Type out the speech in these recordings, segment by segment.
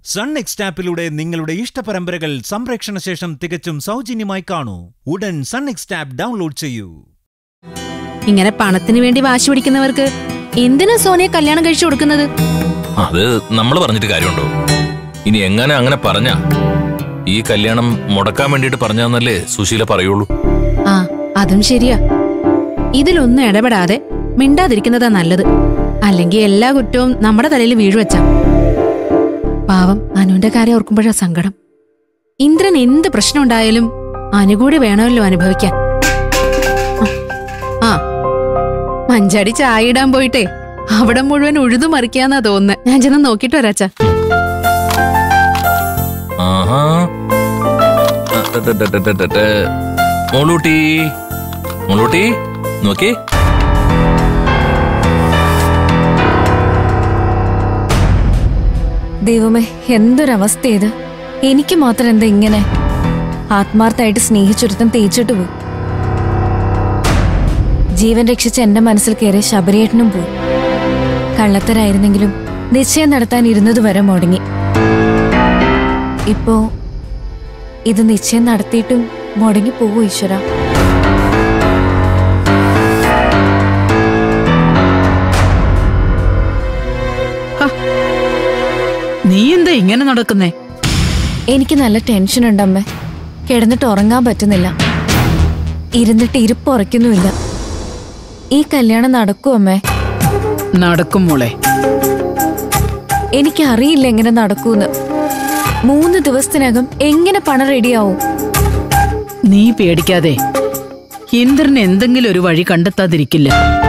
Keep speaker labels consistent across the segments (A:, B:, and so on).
A: Sun next ആപ്പിലൂടെ നിങ്ങളുടെ ഇഷ്ടപരമ്പരകൾ സംപ്രേക്ഷണ ശേഷം തികച്ചും സൗജന്യമായി കാണൂ ഉടൻ സൺ നെക്സ്റ്റ് ആപ്പ് ഡൗൺലോഡ് ചെയ്യൂ
B: ഇങ്ങനെ പണത്തിന് വേണ്ടി വാശി പിടിക്കുന്നവർക്ക് എന്തിനാ സോനിയെ കല്യാണം കഴിച്ചു കൊടുക്കുന്നത്
C: അത് നമ്മൾ പറഞ്ഞിട്ട് കാര്യമുണ്ടോ ഇനി എങ്ങനെ അങ്ങനെ പറഞ്ഞ ഈ കല്യാണം മുടക്കാൻ വേണ്ടിയിട്ട് പറഞ്ഞാന്നല്ലേ സുശീല പറയുള്ളൂ
B: ആ അതും ശരിയാ ഇതിലൊന്നും ഇടപെടാതെ മിണ്ടാതിരിക്കുന്നതാ നല്ലത് അല്ലെങ്കിൽ എല്ലാ കുറ്റവും നമ്മുടെ തലയിൽ വീഴുവച്ച പാവം അനുവിന്റെ കാര്യം ഓർക്കുമ്പോഴാ സങ്കടം ഇന്ദ്രൻ എന്ത് പ്രശ്നം ഉണ്ടായാലും അനുകൂടി വേണമല്ലോ അനുഭവിക്കാൻ ആ മഞ്ചാടി ചായ ഇടാൻ പോയിട്ടേ അവിടെ മുഴുവൻ ഉഴുതു മറിക്കാന്നാ തോന്നുന്നത് ഞാൻ ചെന്ന് നോക്കിട്ട് വരാച്ചാ
C: ആഹാ അട്ടട്ടട്ടട്ടട്ടട്ട. മോളൂട്ടി മോളൂട്ടി നോക്കി
D: ദൈവമേ എന്തൊരവസ്ഥ ഇത് എനിക്ക് മാത്രം എന്താ ഇങ്ങനെ ആത്മാർത്ഥമായിട്ട് സ്നേഹിച്ചൊരുത്തം തേച്ചിട്ട് പോയി ജീവൻ രക്ഷിച്ച എന്റെ മനസ്സിൽ കയറി ശബരിയേട്ടനും പോയി കള്ളത്തരായിരുന്നെങ്കിലും നിശ്ചയം നടത്താൻ ഇരുന്നത് വരെ മുടങ്ങി ഇപ്പോ ഇത് നിശ്ചയം നടത്തിയിട്ടും മുടങ്ങി പോവോ ഈശ്വര
E: നീ എന്താ ഇങ്ങനെ നടക്കുന്നേ
D: എനിക്ക് നല്ല ടെൻഷൻ ഉണ്ടമ്മേ കിടന്നിട്ട് ഉറങ്ങാൻ പറ്റുന്നില്ല ഇരുന്നിട്ട് ഇരിപ്പ് ഉറയ്ക്കുന്നുമില്ല ഈ കല്യാണം നടക്കുമോ അമ്മേ
E: നടക്കും മോളെ
D: എനിക്കറിയില്ല എങ്ങനെ നടക്കൂന്ന് മൂന്ന് ദിവസത്തിനകം എങ്ങനെ പണം റെഡിയാവും
E: നീ പേടിക്കാതെ ഇന്ദ്രന് എന്തെങ്കിലും ഒരു വഴി കണ്ടെത്താതിരിക്കില്ല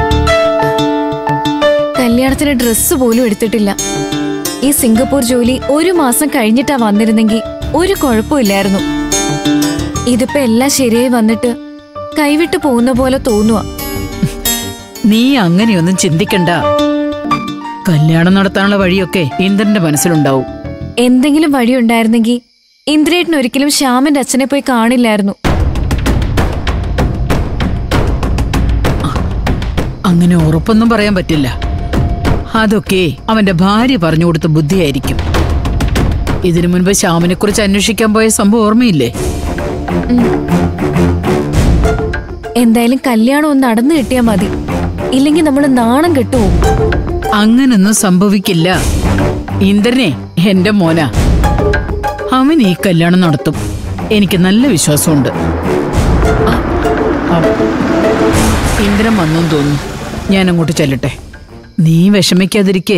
D: കല്യാണത്തിന് ഡ്രസ്സ് പോലും എടുത്തിട്ടില്ല ഈ സിംഗപ്പൂർ ജോലി ഒരു മാസം കഴിഞ്ഞിട്ടാ വന്നിരുന്നെങ്കിൽ ഒരു കുഴപ്പമില്ലായിരുന്നു ഇതിപ്പോ എല്ലാം ശരിയായി വന്നിട്ട് കൈവിട്ട് പോകുന്ന പോലെ തോന്നുക
E: നീ അങ്ങനെയൊന്നും ചിന്തിക്കണ്ട കല്യാണം നടത്താനുള്ള വഴിയൊക്കെ ഇന്ദ്രന്റെ മനസ്സിലുണ്ടാവും
D: എന്തെങ്കിലും വഴിയുണ്ടായിരുന്നെങ്കിൽ ഇന്ദ്രേട്ടൻ ഒരിക്കലും ശ്യാമന്റെ അച്ഛനെ പോയി കാണില്ലായിരുന്നു
E: അങ്ങനെ ഉറപ്പൊന്നും പറയാൻ പറ്റില്ല അതൊക്കെ അവന്റെ ഭാര്യ പറഞ്ഞു കൊടുത്ത ബുദ്ധിയായിരിക്കും ഇതിനു മുൻപ് ശ്യാമിനെ കുറിച്ച് അന്വേഷിക്കാൻ പോയ സംഭവം ഓർമ്മയില്ലേ
D: എന്തായാലും കല്യാണം ഒന്ന് നടന്നു കിട്ടിയാൽ മതി ഇല്ലെങ്കിൽ നമ്മൾ നാണം കെട്ടുപോകും
E: അങ്ങനൊന്നും സംഭവിക്കില്ല ഇന്ദ്രനെ എന്റെ മോനാ അവൻ ഈ കല്യാണം നടത്തും എനിക്ക് നല്ല വിശ്വാസമുണ്ട് ആ, ആ, ഇന്ദ്രൻ വന്നെന്ന് തോന്നുന്നു ഞാൻ അങ്ങോട്ട് ചെല്ലട്ടെ നീ വിഷമിക്കാതിരിക്കേ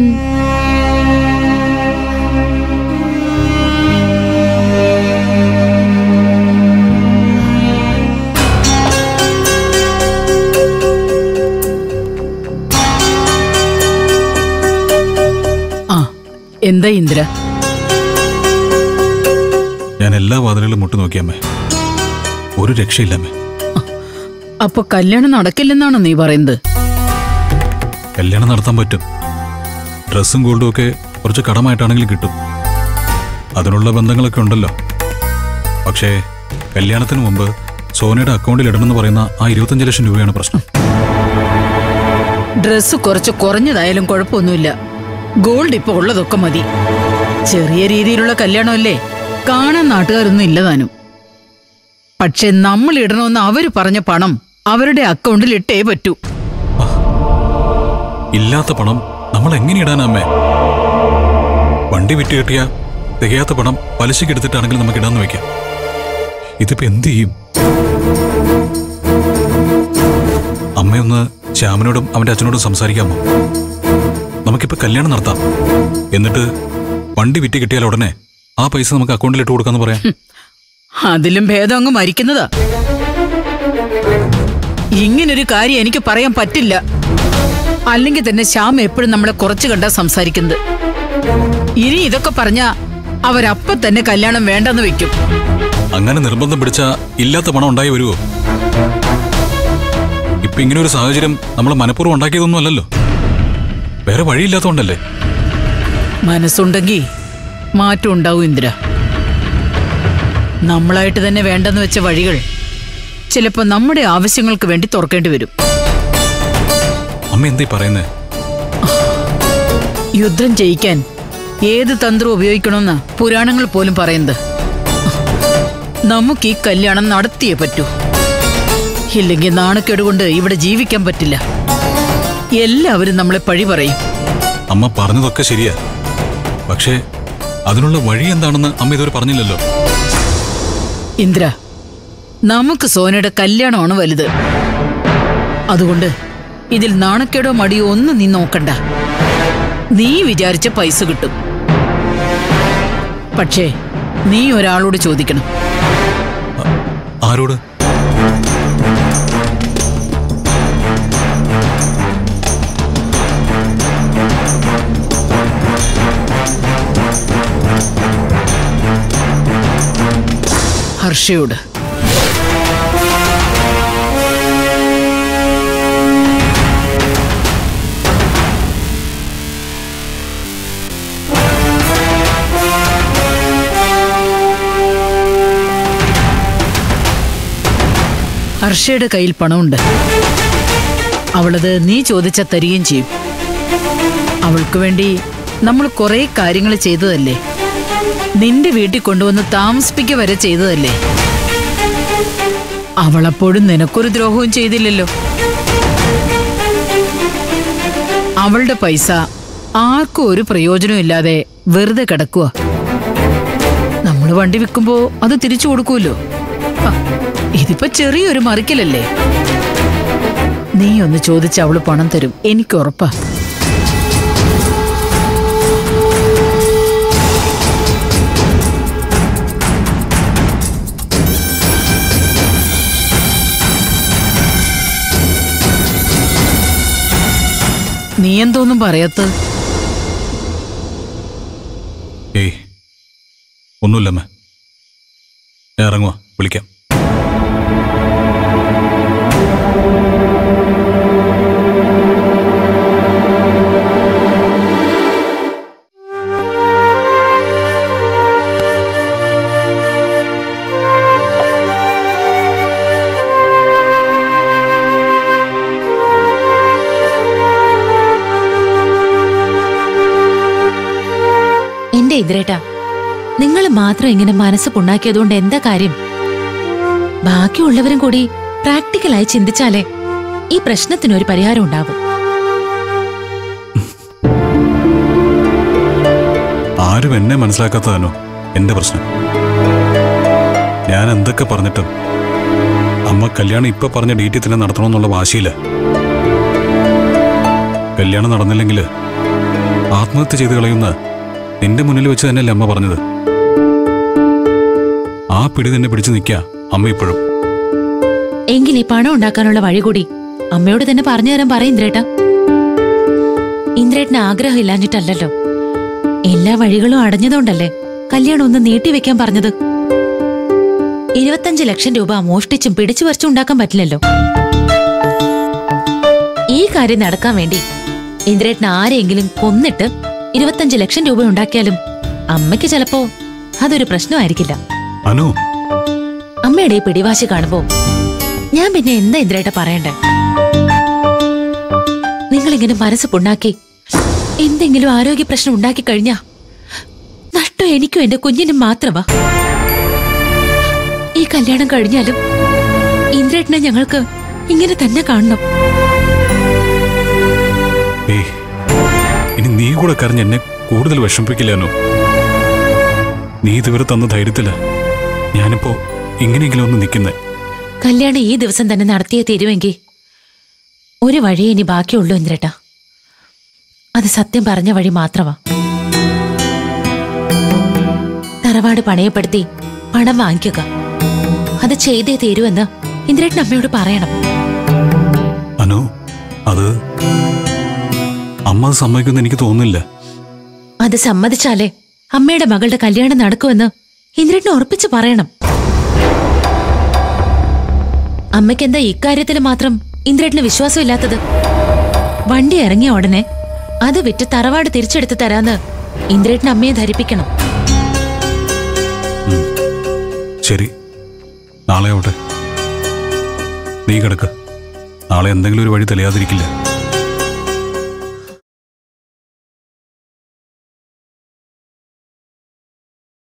E: ആ എന്താ ഇന്ദ്ര
F: ഞാൻ എല്ലാ വാതിലുകളും മുട്ടി നോക്കിയമ്മേ ഒരു രക്ഷയില്ലമ്മേ
E: അപ്പൊ കല്യാണം നടക്കില്ലെന്നാണോ നീ പറയുന്നത്
F: കല്യാണം നടത്താൻ പറ്റും ഡ്രസ്സും ഗോൾഡും ഒക്കെ കുറച്ച് കടമായിട്ടാണെങ്കിലും കിട്ടും അതിനുള്ള ബന്ധങ്ങളൊക്കെ ഉണ്ടല്ലോ പക്ഷേ കല്യാണത്തിന് മുമ്പ് സോനയുടെ അക്കൗണ്ടിൽ ഇടണമെന്ന് പറയുന്ന ആ ഇരുപത്തഞ്ച് ലക്ഷം രൂപയാണ് പ്രശ്നം
E: ഡ്രസ്സ് കുറച്ച് കുറഞ്ഞതായാലും കുഴപ്പമൊന്നുമില്ല ഗോൾഡ് ഇപ്പൊ ഉള്ളതൊക്കെ മതി ചെറിയ രീതിയിലുള്ള കല്യാണമല്ലേ കാണാൻ നാട്ടുകാരൊന്നും ഇല്ലതാനും പക്ഷെ നമ്മൾ ഇടണമെന്ന് അവര് പറഞ്ഞ പണം അവരുടെ അക്കൗണ്ടിൽ ഇട്ടേ പറ്റൂ
F: ഇല്ലാത്ത പണം നമ്മൾ എങ്ങനെ ഇടാനമ്മേ വണ്ടി വിറ്റ് കിട്ടിയ തികയാത്ത പണം പലിശയ്ക്ക് എടുത്തിട്ടാണെങ്കിൽ നമുക്ക് ഇടാന്ന് വെക്കാം ഇതിപ്പോ എന്ത് ചെയ്യും അമ്മയൊന്ന് ശ്യാമനോടും അവന്റെ അച്ഛനോടും സംസാരിക്കാമോ നമുക്കിപ്പോ കല്യാണം നടത്താം എന്നിട്ട് വണ്ടി വിറ്റ് കിട്ടിയാൽ ഉടനെ ആ പൈസ നമുക്ക് അക്കൗണ്ടിൽ ഇട്ട് കൊടുക്കാന്ന് പറയാം
E: അതിലും ഭേദം അങ്ങ് മരിക്കുന്നതാ ഇങ്ങനൊരു കാര്യം എനിക്ക് പറയാൻ പറ്റില്ല അല്ലെങ്കിൽ തന്നെ ശ്യാം എപ്പോഴും നമ്മളെ കുറച്ച് കണ്ടാ സംസാരിക്കുന്നത് ഇനി ഇതൊക്കെ പറഞ്ഞ അവരപ്പൊ തന്നെ കല്യാണം വേണ്ടെന്ന് വെക്കും
F: അങ്ങനെ നിർബന്ധം പിടിച്ച ഇല്ലാത്ത പണം ഉണ്ടായി വരുമോ ഇപ്പൊ ഇങ്ങനെ ഒരു സാഹചര്യം നമ്മൾ മനഃപൂർവ്വം ഉണ്ടാക്കിയതൊന്നും അല്ലല്ലോ വേറെ വഴിയില്ലാത്തതുകൊണ്ടല്ലേ
E: മനസ്സുണ്ടെങ്കിൽ മാറ്റം ഉണ്ടാവും ഇന്ദ്ര നമ്മളായിട്ട് തന്നെ വേണ്ടെന്ന് വെച്ച വഴികൾ ചിലപ്പോ നമ്മുടെ ആവശ്യങ്ങൾക്ക് വേണ്ടി തുറക്കേണ്ടി വരും
F: അമ്മ എന്തീ പറയുന്നേ
E: യുദ്ധം ജയിക്കാൻ ഏത് തന്ത്രം ഉപയോഗിക്കണമെന്ന് പുരാണങ്ങൾ പോലും പറയുന്നത് നമുക്ക് ഈ കല്യാണം നടത്തിയേ പറ്റൂ ഇല്ലെങ്കിൽ നാണക്കേടുകൊണ്ട് ഇവിടെ ജീവിക്കാൻ പറ്റില്ല എല്ലാവരും നമ്മളെ പഴി പറയും
F: അമ്മ പറഞ്ഞതൊക്കെ ശരിയാ പക്ഷേ അതിനുള്ള വഴി എന്താണെന്ന് അമ്മ ഇതുവരെ പറഞ്ഞില്ലല്ലോ
E: ഇന്ദ്ര നമുക്ക് സോനയുടെ കല്യാണമാണ് വലുത് അതുകൊണ്ട് ഇതിൽ നാണക്കേടോ മടിയോ ഒന്നും നീ നോക്കണ്ട നീ വിചാരിച്ച പൈസ കിട്ടും പക്ഷേ നീ ഒരാളോട് ചോദിക്കണം
F: ആരോട്
E: ഹർഷയോട് ഹർഷയുടെ കയ്യിൽ പണമുണ്ട് അവളത് നീ ചോദിച്ച തരികയും ചെയ്യും അവൾക്ക് വേണ്ടി നമ്മൾ കുറെ കാര്യങ്ങൾ ചെയ്തതല്ലേ നിന്റെ വീട്ടിൽ കൊണ്ടുവന്ന് താമസിപ്പിക്കുക വരെ ചെയ്തതല്ലേ അവളപ്പോഴും നിനക്കൊരു ദ്രോഹവും ചെയ്തില്ലല്ലോ അവളുടെ പൈസ ആർക്കും ഒരു പ്രയോജനവും ഇല്ലാതെ വെറുതെ കിടക്കുക നമ്മൾ വണ്ടി വിൽക്കുമ്പോ അത് തിരിച്ചു കൊടുക്കൂലോ ഹ, ഇതിപ്പോ ചെറിയൊരു മറിക്കലല്ലേ നീ ഒന്ന് ചോദിച്ച അവള് പണം തരും എനിക്ക് ഉറപ്പാ നീ എന്തോന്നും പറയത്ത്
F: ഏയ് ഒന്നുമില്ലമ്മ ഞാൻ ഇറങ്ങുവാ വിളിക്കാം
B: എന്റെ ഇതിരേട്ടാ നിങ്ങൾ മാത്രം ഇങ്ങനെ മനസ്സ് പുണ്ണാക്കിയതുകൊണ്ട് എന്താ കാര്യം ബാക്കിയുള്ളവരും കൂടി പ്രാക്ടിക്കലായി ചിന്തിച്ചാലേ ഈ പ്രശ്നത്തിനൊരു പരിഹാരം ഉണ്ടാവും
F: ആരും എന്നെ മനസ്സിലാക്കാത്തതാണോ എന്റെ പ്രശ്നം ഞാൻ എന്തൊക്കെ പറഞ്ഞിട്ടും അമ്മ കല്യാണം ഇപ്പൊ പറഞ്ഞ ഡേറ്റിൽ തന്നെ നടത്തണമെന്നുള്ള വാശിയില്ല കല്യാണം നടന്നില്ലെങ്കിൽ ആത്മഹത്യ ചെയ്ത് കളയുന്ന നിന്റെ മുന്നിൽ വെച്ച് തന്നെയല്ലേ അമ്മ പറഞ്ഞത് ആ പിടി തന്നെ പിടിച്ചു നിൽക്കുക അമ്മ ഇപ്പോഴും
B: എങ്കിൽ ഈ പണം ഉണ്ടാക്കാനുള്ള വഴി കൂടി അമ്മയോട് തന്നെ പറഞ്ഞു തരാൻ പറയും ഇന്ദ്രേട്ടാ ഇന്ദ്രേട്ടന് ആഗ്രഹം ഇല്ലാഞ്ഞിട്ടല്ലല്ലോ എല്ലാ വഴികളും അടഞ്ഞതുകൊണ്ടല്ലേ കല്യാണം ഒന്ന് നീട്ടിവെക്കാൻ പറഞ്ഞത് ഇരുപത്തഞ്ച് ലക്ഷം രൂപ മോഷ്ടിച്ചും പിടിച്ചു പറിച്ചും ഉണ്ടാക്കാൻ പറ്റില്ലല്ലോ ഈ കാര്യം നടക്കാൻ വേണ്ടി ഇന്ദ്രേട്ടന് ആരെയെങ്കിലും കൊന്നിട്ട് ഇരുപത്തഞ്ച് ലക്ഷം രൂപ ഉണ്ടാക്കിയാലും അമ്മയ്ക്ക് ചിലപ്പോ അതൊരു പ്രശ്നമായിരിക്കില്ല
F: അനു
B: അമ്മയുടെ ഈ പിടിവാശി കാണുമ്പോ ഞാൻ പിന്നെ എന്താ ഇന്ദ്രേട്ട പറയണ്ടേ നിങ്ങളിങ്ങനെ മനസ്സ് പുണ്ണാക്കി എന്തെങ്കിലും ആരോഗ്യ പ്രശ്നം ഉണ്ടാക്കി കഴിഞ്ഞാ നഷ്ടം എനിക്കും എന്റെ കുഞ്ഞിനും മാത്രമാ ഈ കല്യാണം കഴിഞ്ഞാലും ഇന്ദ്രേട്ടനെ ഞങ്ങൾക്ക് ഇങ്ങനെ തന്നെ കാണണം
F: ഏയ് ഇനി നീ കൂടെ കരഞ്ഞ് എന്നെ കൂടുതൽ വിഷമിപ്പിക്കില്ലാനോ നീ ഇതുവരെ തന്ന ധൈര്യത്തില ഞാനിപ്പോ ഇങ്ങനെയെങ്കിലും ഒന്ന് നിൽക്കുന്നേ
B: കല്യാണം ഈ ദിവസം തന്നെ നടത്തിയേ തീരുമെങ്കിൽ ഒരു വഴിയേ ഇനി ബാക്കിയുള്ളൂ ഇന്ദ്രേട്ട അത് സത്യം പറഞ്ഞ വഴി മാത്രമാ തറവാട് പണയപ്പെടുത്തി പണം വാങ്ങിക്കുക അത് ചെയ്തേ തീരുമെന്ന് ഇന്ദ്രേട്ടൻ അമ്മയോട് പറയണം
F: അനു അത് അമ്മ അത് സമ്മതിക്കുമെന്ന് എനിക്ക് തോന്നുന്നില്ല
B: അത് സമ്മതിച്ചാലേ അമ്മയുടെ മകളുടെ കല്യാണം നടക്കുമെന്ന് ഇന്ദ്രേട്ടന് ഉറപ്പിച്ച് പറയണം അമ്മയ്ക്ക് എന്താ ഇക്കാര്യത്തിൽ മാത്രം ഇന്ദ്രേട്ടന് വിശ്വാസമില്ലാത്തത് വണ്ടി ഇറങ്ങിയ ഉടനെ അത് വിറ്റ് തറവാട് തിരിച്ചെടുത്ത് തരാന്ന് ഇന്ദ്രേട്ടൻ അമ്മയെ ധരിപ്പിക്കണം
F: ശരി നാളെ ആവട്ടെ നീ കിടക്ക് നാളെ എന്തെങ്കിലും ഒരു വഴി തെളിയാതിരിക്കില്ല